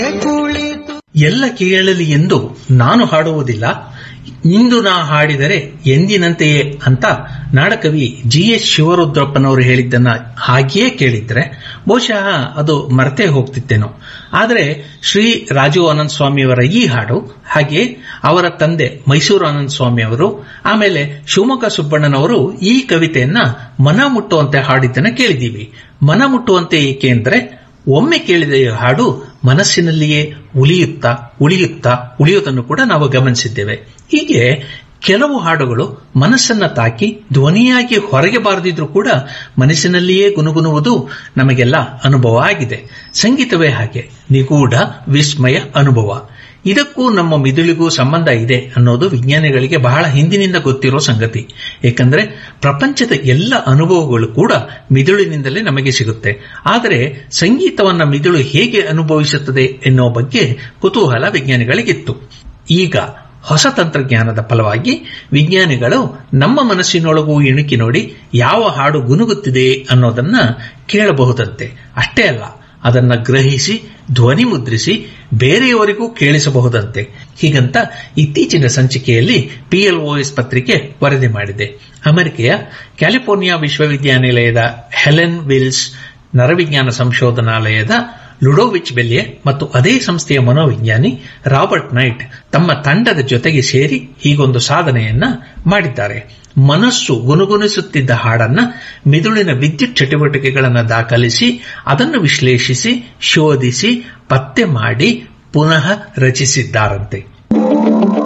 ಎಲ್ಲ ಕೇಳಲಿ ಎಂದು ನಾನು ಹಾಡುವುದಿಲ್ಲ ಇಂದು ನಾ ಹಾಡಿದರೆ ಎಂದಿನಂತೆಯೇ ಅಂತ ನಾಡಕವಿ ಜಿ ಎಸ್ ಶಿವರುದ್ರಪ್ಪನವರು ಹೇಳಿದ್ದನ್ನ ಹಾಗೆಯೇ ಕೇಳಿದ್ರೆ ಬಹುಶಃ ಅದು ಮರೆತೇ ಹೋಗ್ತಿತ್ತೇನೋ ಆದರೆ ಶ್ರೀ ರಾಜು ಆನಂದ್ ಸ್ವಾಮಿಯವರ ಈ ಹಾಡು ಹಾಗೆ ಅವರ ತಂದೆ ಮೈಸೂರು ಆನಂದ್ ಸ್ವಾಮಿ ಅವರು ಆಮೇಲೆ ಶಿವಮೊಗ್ಗ ಸುಬ್ಬಣ್ಣನವರು ಈ ಕವಿತೆಯನ್ನ ಮನ ಮುಟ್ಟುವಂತೆ ಹಾಡಿದ್ದನ್ನ ಕೇಳಿದ್ದೀವಿ ಮನ ಮುಟ್ಟುವಂತೆ ಏಕೆ ಅಂದ್ರೆ ಒಮ್ಮೆ ಕೇಳಿದ ಈ ಹಾಡು ಮನಸ್ಸಿನಲ್ಲಿಯೇ ಉಳಿಯುತ್ತಾ ಉಳಿಯುತ್ತಾ ಉಳಿಯುವುದನ್ನು ಕೂಡ ನಾವು ಗಮನಿಸಿದ್ದೇವೆ ಹೀಗೆ ಕೆಲವು ಹಾಡುಗಳು ಮನಸ್ಸನ್ನ ತಾಕಿ ಧ್ವನಿಯಾಗಿ ಹೊರಗೆ ಬಾರದಿದ್ರೂ ಕೂಡ ಮನಸ್ಸಿನಲ್ಲಿಯೇ ಗುನುಗುನುವುದು ನಮಗೆಲ್ಲ ಅನುಭವ ಆಗಿದೆ ಸಂಗೀತವೇ ಹಾಗೆ ನಿಗೂಢ ವಿಸ್ಮಯ ಅನುಭವ ಇದಕ್ಕೂ ನಮ್ಮ ಮಿದುಳಿಗೂ ಸಂಬಂಧ ಇದೆ ಅನ್ನೋದು ವಿಜ್ಞಾನಿಗಳಿಗೆ ಬಹಳ ಹಿಂದಿನಿಂದ ಗೊತ್ತಿರೋ ಸಂಗತಿ ಏಕೆಂದ್ರೆ ಪ್ರಪಂಚದ ಎಲ್ಲ ಅನುಭವಗಳು ಕೂಡ ಮಿದುಳಿನಿಂದಲೇ ನಮಗೆ ಸಿಗುತ್ತೆ ಆದರೆ ಸಂಗೀತವನ್ನ ಮಿದುಳು ಹೇಗೆ ಅನುಭವಿಸುತ್ತದೆ ಎನ್ನುವ ಬಗ್ಗೆ ಕುತೂಹಲ ವಿಜ್ಞಾನಿಗಳಿಗಿತ್ತು ಈಗ ಹೊಸ ತಂತ್ರಜ್ಞಾನದ ಫಲವಾಗಿ ವಿಜ್ಞಾನಿಗಳು ನಮ್ಮ ಮನಸ್ಸಿನೊಳಗೂ ಇಣುಕಿ ನೋಡಿ ಯಾವ ಹಾಡು ಗುನುಗುತ್ತಿದೆ ಅನ್ನೋದನ್ನ ಕೇಳಬಹುದಂತೆ ಅಷ್ಟೇ ಅಲ್ಲ ಅದನ್ನ ಗ್ರಹಿಸಿ ಧ್ವನಿ ಮುದ್ರಿಸಿ ಬೇರೆಯವರಿಗೂ ಕೇಳಿಸಬಹುದಂತೆ ಹೀಗಂತ ಇತ್ತೀಚಿನ ಸಂಚಿಕೆಯಲ್ಲಿ ಪಿಎಲ್ಒಎಸ್ ಪತ್ರಿಕೆ ವರದಿ ಮಾಡಿದೆ ಅಮೆರಿಕೆಯ ಕ್ಯಾಲಿಫೋರ್ನಿಯಾ ವಿಶ್ವವಿದ್ಯಾನಿಲಯದ ಹೆಲೆನ್ ವಿಲ್ಸ್ ನರವಿಜ್ಞಾನ ಸಂಶೋಧನಾಲಯದ ಲುಡೋವಿಚ್ ಬೆಲ್ಲೆ ಮತ್ತು ಅದೇ ಸಂಸ್ಥೆಯ ಮನೋವಿಜ್ಞಾನಿ ರಾಬರ್ಟ್ ನೈಟ್ ತಮ್ಮ ತಂಡದ ಜೊತೆಗೆ ಸೇರಿ ಹೀಗೊಂದು ಸಾಧನೆಯನ್ನ ಮಾಡಿದ್ದಾರೆ ಮನಸ್ಸು ಗುನುಗುಣಿಸುತ್ತಿದ್ದ ಹಾಡನ್ನ ಮಿದುಳಿನ ವಿದ್ಯುತ್ ಚಟುವಟಿಕೆಗಳನ್ನು ದಾಖಲಿಸಿ ಅದನ್ನು ವಿಶ್ಲೇಷಿಸಿ ಶೋಧಿಸಿ ಪತ್ತೆ ಮಾಡಿ ಪುನಃ ರಚಿಸಿದ್ದಾರಂತೆ